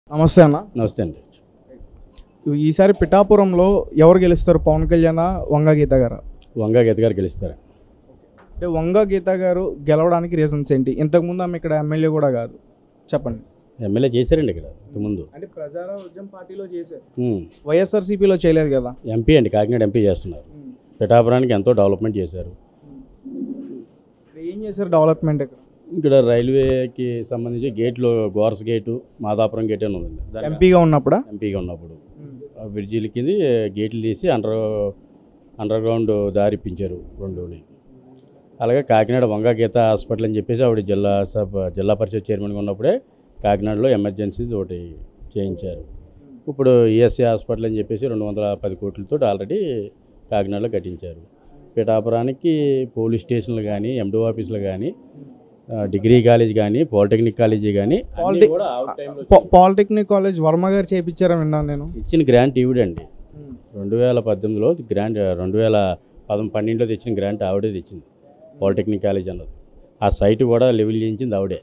నమస్తే అన్న నమస్తే అండి ఈసారి పిఠాపురంలో ఎవరు గెలుస్తారు పవన్ కళ్యాణ్ వంగ గీత గారు వంగా గీత గారు గెలుస్తారు అంటే వంగ గీత గారు గెలవడానికి రీజన్స్ ఏంటి ఇంతకుముందు ఆమె ఇక్కడ ఎమ్మెల్యే కూడా కాదు చెప్పండి ఎమ్మెల్యే చేశారండి ఇక్కడ ముందు అంటే ప్రజారాజ్యం పార్టీలో చేశారు వైఎస్ఆర్సీపీలో చేయలేదు కదా ఎంపీ అండి కాకినాడ ఎంపీ చేస్తున్నారు పిఠాపురానికి ఎంతో డెవలప్మెంట్ చేశారు ఇక్కడ ఏం చేశారు డెవలప్మెంట్ ఇక్కడ ఇక్కడ రైల్వేకి సంబంధించి గేట్లు గోర్స్ గేటు మాదాపురం గేట్ అని ఉందండి దానికి ఎంపీగా ఉన్నప్పుడా ఎంపీగా ఉన్నప్పుడు ఆ బ్రిడ్జిల కింద గేట్లు తీసి అండర్ అండర్ గ్రౌండ్ దారి ఇప్పించారు రెండుని అలాగే కాకినాడ వంగా గీత హాస్పిటల్ అని చెప్పేసి ఆవిడ జిల్లా సబ్ జిల్లా పరిషత్ చైర్మన్గా ఉన్నప్పుడే కాకినాడలో ఎమర్జెన్సీ ఒకటి చేయించారు ఇప్పుడు ఈఎస్సీ హాస్పిటల్ అని చెప్పేసి రెండు వందల పది కోట్లతో ఆల్రెడీ కాకినాడలో కట్టించారు పిఠాపురానికి పోలీస్ స్టేషన్లు కానీ ఎండో ఆఫీసులు కానీ ఆ, డిగ్రీ కాలేజ్ కానీ పాలిటెక్నిక్ కాలేజీ కానీ అన్నీ పాలిటెక్- కూడా ఆ టైంలో పా- పాలిటెక్నిక్ కాలేజ్ వర్మ గారు చేయించారని విన్నాను నేను ఇచ్చిన గ్రాంట్ ఈవిడండి రెండు వేల పద్దెనిమిదిలో గ్రాంట్ రెండు వేల పదం పన్నెండులో తెచ్చిన గ్రాంట్ ఆవిడే తెచ్చింది పాలిటెక్నిక్ కాలేజ్ అన్నది ఆ సైట్ కూడా లెవెల్ చేయించింది ఆవిడే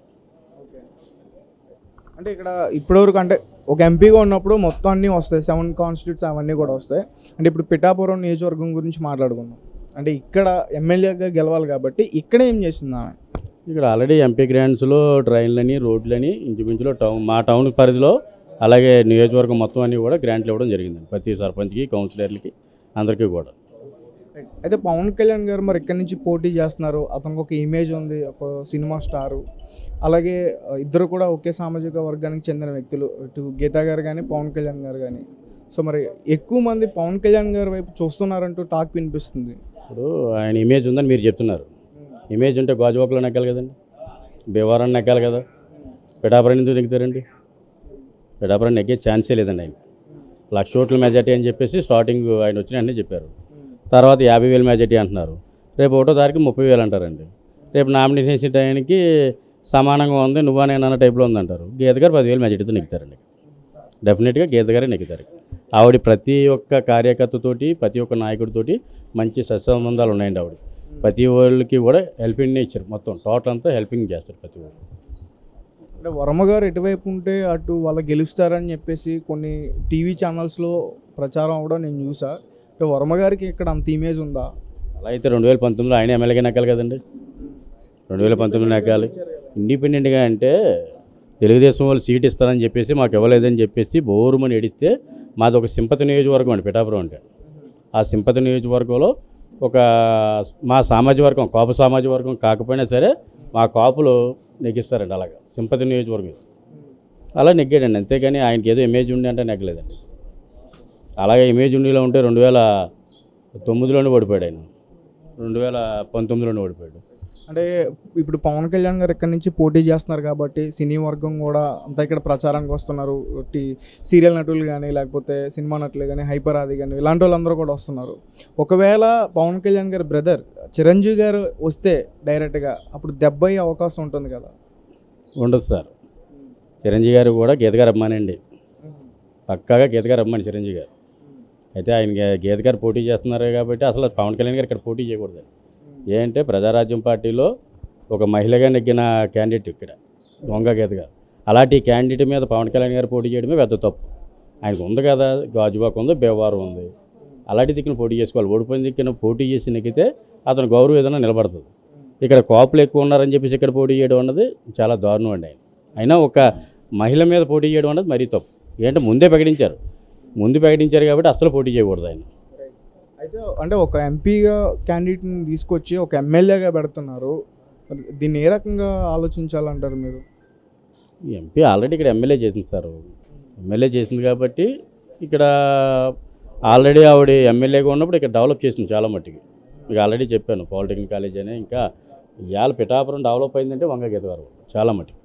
అంటే ఇక్కడ ఇప్పటివరకు అంటే ఒక ఎంపీగా ఉన్నప్పుడు మొత్తం అన్నీ వస్తాయి సెవెన్ కాన్స్టిట్యూట్స్ అవన్నీ కూడా వస్తాయి అంటే ఇప్పుడు పిఠాపురం నియోజకవర్గం గురించి మాట్లాడుకుందాం అంటే ఇక్కడ ఎమ్మెల్యేగా గెలవాలి కాబట్టి ఇక్కడ ఏం చేసింది ఆమె ఇక్కడ ఆల్రెడీ ఎంపీ గ్రాంట్స్లో ట్రైన్లని రోడ్లని ఇంచుమించులో టౌన్ మా టౌన్ పరిధిలో అలాగే నియోజకవర్గం మొత్తం అన్నీ కూడా గ్రాంట్లు ఇవ్వడం జరిగింది ప్రతి సర్పంచ్కి కౌన్సిలర్లకి అందరికీ కూడా అయితే పవన్ కళ్యాణ్ గారు మరి ఇక్కడి నుంచి పోటీ చేస్తున్నారు అతనికి ఒక ఇమేజ్ ఉంది ఒక సినిమా స్టారు అలాగే ఆ, ఇద్దరు కూడా ఒకే సామాజిక వర్గానికి చెందిన వ్యక్తులు ఇటు గీతా గారు కానీ పవన్ కళ్యాణ్ గారు కానీ సో మరి ఎక్కువ మంది పవన్ కళ్యాణ్ గారి వైపు చూస్తున్నారంటూ టాక్ వినిపిస్తుంది ఇప్పుడు ఆయన ఇమేజ్ ఉందని మీరు చెప్తున్నారు ఇమేజ్ ఉంటే గాజువాకలో నెగ్గాలి కదండి భీమవరం నెగ్గాలి కదా పిఠాపురం ఎందుకు నెగ్గుతారండి పిఠాపురం నెగ్గే ఛాన్సే లేదండి ఆయన లక్ష ఓట్ల మెజార్టీ అని చెప్పేసి స్టార్టింగ్ ఆయన వచ్చిన అన్నీ చెప్పారు తర్వాత యాభై వేల మెజార్టీ అంటున్నారు రేపు ఒకటో తారీఖు ముప్పై వేలు అంటారండి రేపు నామినేషన్ వేసే టైంకి సమానంగా ఉంది నువ్వా నేను అన్న టైప్లో ఉందంటారు గీత గారు పదివేలు మెజార్టీతో నెగ్గుతారండి డెఫినెట్గా గీత గారే నెగ్గుతారు ఆవిడ ప్రతి ఒక్క కార్యకర్తతోటి ప్రతి ఒక్క నాయకుడితోటి మంచి సత్సంబంధాలు ఉన్నాయండి ఆవిడ ప్రతి వాళ్ళకి కూడా హెల్పింగ్ నేచర్ మొత్తం టోటల్ అంతా హెల్పింగ్ చేస్తారు ప్రతి వాళ్ళు అంటే వర్మ గారు ఎటువైపు ఉంటే అటు వాళ్ళు గెలుస్తారని చెప్పేసి కొన్ని టీవీ ఛానల్స్లో ప్రచారం అవ్వడం నేను చూసా అంటే వర్మ గారికి ఇక్కడ అంత ఇమేజ్ ఉందా అలా అయితే రెండు వేల పంతొమ్మిదిలో ఆయన ఎమ్మెల్యేగా నెక్కాలి కదండి రెండు వేల పంతొమ్మిదిలో నెక్కాలి ఇండిపెండెంట్గా అంటే తెలుగుదేశం వాళ్ళు సీట్ ఇస్తారని చెప్పేసి మాకు ఇవ్వలేదని చెప్పేసి బోరుమని ఏడిస్తే మాది ఒక సింపతి నియోజకవర్గం అండి పిఠాపురం అంటే ఆ సింపతి నియోజకవర్గంలో ఒక మా సామాజిక వర్గం కాపు సామాజిక వర్గం కాకపోయినా సరే మా కాపులు నెగ్గిస్తారండి అలాగా సింపతి నియోజకవర్గం అలా నెగ్గాడండి అంతేగాని ఆయనకి ఏదో ఇమేజ్ ఉండి అంటే నెగ్గలేదండి అలాగే ఇమేజ్ ఉండిలో ఉంటే రెండు వేల తొమ్మిదిలోనే ఓడిపోయాడు ఆయన రెండు వేల పంతొమ్మిదిలోనే ఓడిపోయాడు అంటే ఇప్పుడు పవన్ కళ్యాణ్ గారు ఇక్కడ నుంచి పోటీ చేస్తున్నారు కాబట్టి సినీ వర్గం కూడా అంతా ఇక్కడ ప్రచారానికి వస్తున్నారు టీ సీరియల్ నటులు కానీ లేకపోతే సినిమా నటులు కానీ హైపర్ ఆది కానీ ఇలాంటి వాళ్ళందరూ కూడా వస్తున్నారు ఒకవేళ పవన్ కళ్యాణ్ గారి బ్రదర్ చిరంజీవి గారు వస్తే డైరెక్ట్గా అప్పుడు దెబ్బ అయ్యే అవకాశం ఉంటుంది కదా ఉండదు సార్ చిరంజీవి గారు కూడా గీత గారు అమ్మానండి పక్కాగా గీత గారు అమ్మాని చిరంజీవి గారు అయితే ఆయన గే- గీత గారు పోటీ చేస్తున్నారు కాబట్టి అసలు పవన్ కళ్యాణ్ గారు ఇక్కడ పోటీ చేయకూడదు ఏంటంటే ప్రజారాజ్యం పార్టీలో ఒక మహిళగా నెగ్గిన క్యాండిడేట్ ఇక్కడ దొంగ గీత గారు అలాంటి క్యాండిడేట్ మీద పవన్ కళ్యాణ్ గారు పోటీ చేయడమే పెద్ద తప్పు ఆయనకు ఉంది కదా గాజువాక ఉంది బేవారం ఉంది అలాంటి దిక్కున పోటీ చేసుకోవాలి ఓడిపోయిన దిక్కున పోటీ చేసి నెగ్గితే అతను గౌరవం ఏదైనా నిలబడుతుంది ఇక్కడ కాపులు ఎక్కువ ఉన్నారని చెప్పేసి ఇక్కడ పోటీ చేయడం అన్నది చాలా దారుణం అండి ఆయన అయినా ఒక మహిళ మీద పోటీ చేయడం అన్నది మరీ తప్పు ఏంటంటే ముందే ప్రకటించారు ముందు ప్రకటించారు కాబట్టి అసలు పోటీ చేయకూడదు ఆయన అయితే అంటే ఒక ఎంపీగా క్యాండిడేట్ని తీసుకొచ్చి ఒక ఎమ్మెల్యేగా పెడుతున్నారు మరి దీన్ని ఏ రకంగా ఆలోచించాలంటారు మీరు ఎంపీ ఆల్రెడీ ఇక్కడ ఎమ్మెల్యే చేసింది సార్ ఎమ్మెల్యే చేసింది కాబట్టి ఇక్కడ ఆల్రెడీ ఆవిడ ఎమ్మెల్యేగా ఉన్నప్పుడు ఇక్కడ డెవలప్ చేసింది చాలా మట్టుకి మీకు ఆల్రెడీ చెప్పాను పాలిటెక్నిక్ కాలేజ్ అని ఇంకా ఇవాళ పిఠాపురం డెవలప్ అయిందంటే వంగ గీత గారు చాలా మట్టుకు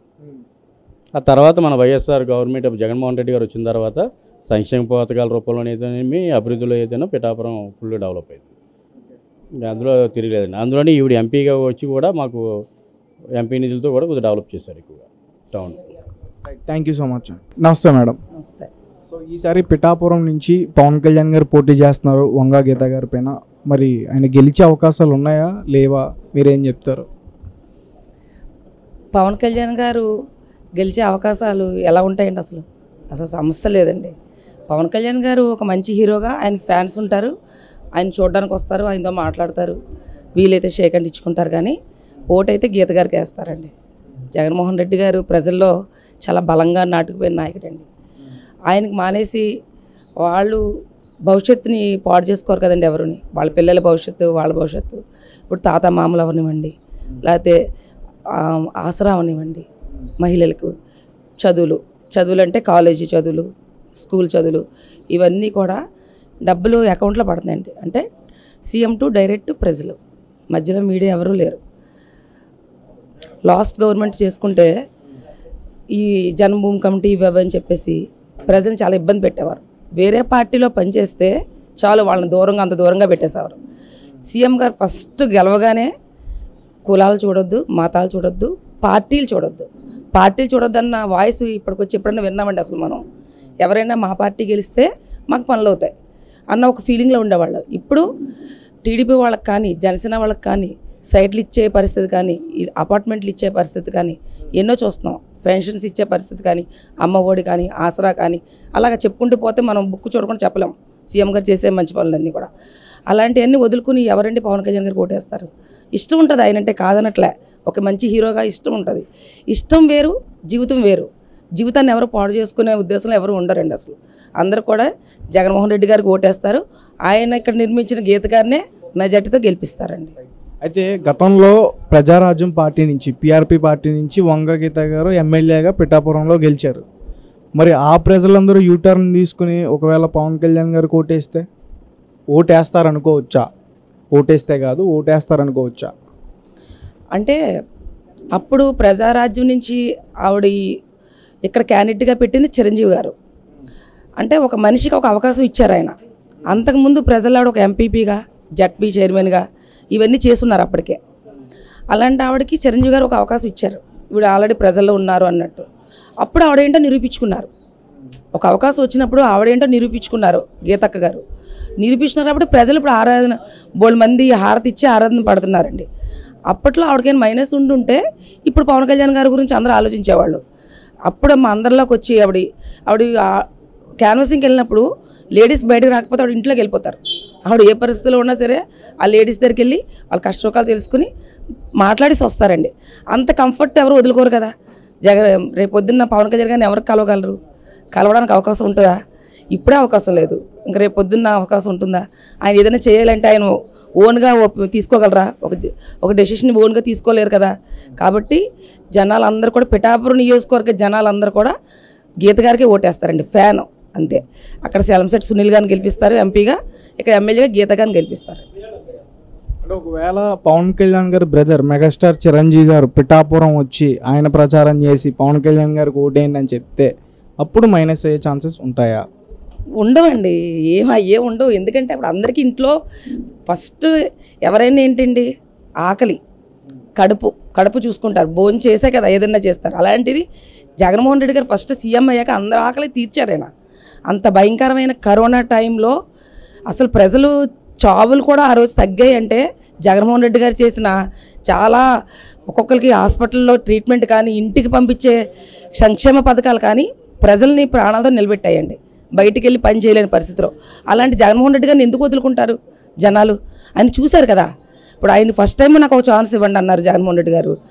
ఆ తర్వాత మన వైఎస్ఆర్ గవర్నమెంట్ జగన్మోహన్ రెడ్డి గారు వచ్చిన తర్వాత సంక్షేమ పథకాల రూపంలో ఏదైనా అభివృద్ధిలో ఏదైనా పిఠాపురం ఫుల్ డెవలప్ అయింది ఇంకా అందులో తిరగలేదండి అందులోనే ఈవిడ ఎంపీగా వచ్చి కూడా మాకు ఎంపీ నిధులతో కూడా కొద్దిగా డెవలప్ చేశారు ఎక్కువగా town thank you so much నమస్తే మేడం నమస్తే సో ఈసారి పిఠాపురం నుంచి పవన్ కళ్యాణ్ గారు పోటీ చేస్తున్నారు వంగా గీత గారి పైన మరి ఆయన గెలిచే అవకాశాలు ఉన్నాయా లేవా మీరేం చెప్తారు పవన్ కళ్యాణ్ గారు గెలిచే అవకాశాలు ఎలా ఉంటాయండి అసలు అసలు సమస్య లేదండి పవన్ కళ్యాణ్ గారు ఒక మంచి హీరోగా ఆయనకి ఫ్యాన్స్ ఉంటారు ఆయన చూడడానికి వస్తారు ఆయనతో మాట్లాడతారు వీలైతే షేక్ అండ్ ఇచ్చుకుంటారు కానీ ఓటైతే గీత గారికి వేస్తారండి జగన్మోహన్ రెడ్డి గారు ప్రజల్లో చాలా బలంగా నాటుకుపోయిన నాయకుడండి ఆయనకి మానేసి వాళ్ళు భవిష్యత్తుని పాడు చేసుకోరు కదండి ఎవరుని వాళ్ళ పిల్లల భవిష్యత్తు వాళ్ళ భవిష్యత్తు ఇప్పుడు తాత మామలు అవనివ్వండి లేకపోతే ఆ, ఆసరా అవనివ్వండి మహిళలకు చదువులు చదువులు అంటే కాలేజీ చదువులు స్కూల్ చదువులు ఇవన్నీ కూడా డబ్బులు అకౌంట్లో పడుతున్నాయండి అంటే సీఎం టు డైరెక్ట్ ప్రజలు మధ్యలో మీడియా ఎవరూ లేరు లాస్ట్ గవర్నమెంట్ చేసుకుంటే ఈ జన్మభూమి కమిటీ ఇవి అవి అని చెప్పేసి ప్రజలు చాలా ఇబ్బంది పెట్టేవారు వేరే పార్టీలో పనిచేస్తే చాలు వాళ్ళని దూరంగా అంత దూరంగా పెట్టేసేవారు సీఎం గారు ఫస్ట్ గెలవగానే కులాలు చూడొద్దు మతాలు చూడొద్దు పార్టీలు చూడొద్దు పార్టీలు చూడొద్దన్న వాయిస్ ఇప్పటికొచ్చి ఎప్పుడైనా విన్నామండి అసలు మనం ఎవరైనా మా పార్టీ గెలిస్తే మాకు పనులు అవుతాయి అన్న ఒక ఫీలింగ్లో ఉండేవాళ్ళు ఇప్పుడు టీడీపీ వాళ్ళకి కానీ జనసేన వాళ్ళకి కానీ సైట్లు ఇచ్చే పరిస్థితి కానీ ఈ అపార్ట్మెంట్లు ఇచ్చే పరిస్థితి కానీ ఎన్నో చూస్తున్నాం పెన్షన్స్ ఇచ్చే పరిస్థితి కానీ అమ్మ ఒడి కానీ ఆసరా కానీ అలాగ చెప్పుకుంటూ పోతే మనం బుక్ చూడకుండా చెప్పలేం సీఎం గారు చేసే మంచి పనులన్నీ కూడా అలాంటివన్నీ వదులుకుని ఎవరండి పవన్ కళ్యాణ్ గారు ఓటేస్తారు ఇష్టం ఉంటుంది ఆయన అంటే కాదనట్లే ఒక మంచి హీరోగా ఇష్టం ఉంటుంది ఇష్టం వేరు జీవితం వేరు జీవితాన్ని ఎవరు పాడు చేసుకునే ఉద్దేశంలో ఎవరు ఉండరండి అసలు అందరూ కూడా జగన్మోహన్ రెడ్డి గారికి ఓటేస్తారు ఆయన ఇక్కడ నిర్మించిన గీత గారినే మెజార్టీతో గెలిపిస్తారండి అయితే గతంలో ప్రజారాజ్యం పార్టీ నుంచి పిఆర్పి పార్టీ నుంచి వంగ గీత గారు ఎమ్మెల్యేగా పిఠాపురంలో గెలిచారు మరి ఆ ప్రజలందరూ యూటర్న్ తీసుకుని ఒకవేళ పవన్ కళ్యాణ్ గారికి ఓటేస్తే ఓటేస్తారనుకోవచ్చా ఓటేస్తే కాదు ఓటేస్తారనుకోవచ్చా అంటే అప్పుడు ప్రజారాజ్యం నుంచి ఆవిడ ఈ- ఇక్కడ క్యాండిడేట్గా పెట్టింది చిరంజీవి గారు అంటే ఒక మనిషికి ఒక అవకాశం ఇచ్చారు ఆయన అంతకుముందు ప్రజలు ఆవిడ ఒక ఎంపీపీగా జడ్పీ చైర్మన్గా ఇవన్నీ చేస్తున్నారు అప్పటికే అలాంటి ఆవిడకి చిరంజీవి గారు ఒక అవకాశం ఇచ్చారు ఈవిడ ఆల్రెడీ ప్రజల్లో ఉన్నారు అన్నట్టు అప్పుడు ఆవిడేంటో నిరూపించుకున్నారు ఒక అవకాశం వచ్చినప్పుడు ఆవిడేంటో నిరూపించుకున్నారు గీతక్క గారు నిరూపించినారు కాబట్టి ప్రజలు ఇప్పుడు ఆరాధన బోల్ మంది హారతి ఇచ్చి ఆరాధన పడుతున్నారండి అప్పట్లో ఆవిడకైనా మైనస్ ఉండుంటే ఇప్పుడు పవన్ కళ్యాణ్ గారి గురించి అందరూ ఆలోచించేవాళ్ళు అప్పుడు మా అందరిలోకి వచ్చి ఆవిడ ఆవిడ క్యాన్వసింగ్కి వెళ్ళినప్పుడు లేడీస్ బయటకు రాకపోతే ఆవిడ ఇంట్లోకి వెళ్ళిపోతారు ఆవిడ ఏ పరిస్థితిలో ఉన్నా సరే ఆ లేడీస్ దగ్గరికి వెళ్ళి వాళ్ళ కష్టసుఖాలు తెలుసుకుని మాట్లాడేసి వస్తారండి అంత కంఫర్ట్ ఎవరు వదులుకోరు కదా జగన్ రేపు పొద్దున్న పవన్ కళ్యాణ్ గారిని ఎవరికి కలవగలరు కలవడానికి అవకాశం ఉంటుందా ఇప్పుడే అవకాశం లేదు ఇంకా రేపు పొద్దున్న అవకాశం ఉంటుందా ఆయన ఏదైనా చేయాలంటే ఆయన ఓన్గా తీసుకోగలరా ఒక జ- ఒక డెసిషన్ ఓన్గా తీసుకోలేరు కదా కాబట్టి జనాలందరూ కూడా పిఠాపురం నియోజకవర్గ జనాలందరూ కూడా గీత గారికి ఓటేస్తారండి ఫ్యాన్ అంతే అక్కడ సెలంశెట్టి సునీల్ గారిని గెలిపిస్తారు ఎంపీగా ఇక్కడ ఎమ్మెల్యేగా గీత గారిని గెలిపిస్తారు అంటే ఒకవేళ పవన్ కళ్యాణ్ గారి బ్రదర్ మెగాస్టార్ చిరంజీవి గారు పిఠాపురం వచ్చి ఆయన ప్రచారం చేసి పవన్ కళ్యాణ్ గారికి ఓటేయండి అని చెప్తే అప్పుడు మైనస్ అయ్యే ఛాన్సెస్ ఉంటాయా ఉండవండి ఏం అయ్యే ఉండవు ఎందుకంటే అప్పుడు అందరికీ ఇంట్లో ఫస్ట్ ఎవరైనా ఏంటండి ఆకలి కడుపు కడుపు చూసుకుంటారు భోజనం చేసే కదా ఏదైనా చేస్తారు అలాంటిది జగన్మోహన్ రెడ్డి గారు ఫస్ట్ సీఎం అయ్యాక అందరి ఆకలి తీర్చారు ఆయన అంత భయంకరమైన కరోనా టైంలో అసలు ప్రజలు చావులు కూడా ఆ రోజు తగ్గాయి అంటే జగన్మోహన్ రెడ్డి గారు చేసిన చాలా ఒక్కొక్కరికి హాస్పిటల్లో ట్రీట్మెంట్ కానీ ఇంటికి పంపించే సంక్షేమ పథకాలు కానీ ప్రజల్ని ప్రాణాలతో నిలబెట్టాయండి బయటికి వెళ్ళి పని చేయలేని పరిస్థితిలో అలాంటి జగన్మోహన్ రెడ్డి గారిని ఎందుకు వదులుకుంటారు జనాలు ఆయన చూశారు కదా ఇప్పుడు ఆయన ఫస్ట్ టైం నాకు ఒక ఛాన్స్ ఇవ్వండి అన్నారు జగన్మోహన్ రెడ్డి గారు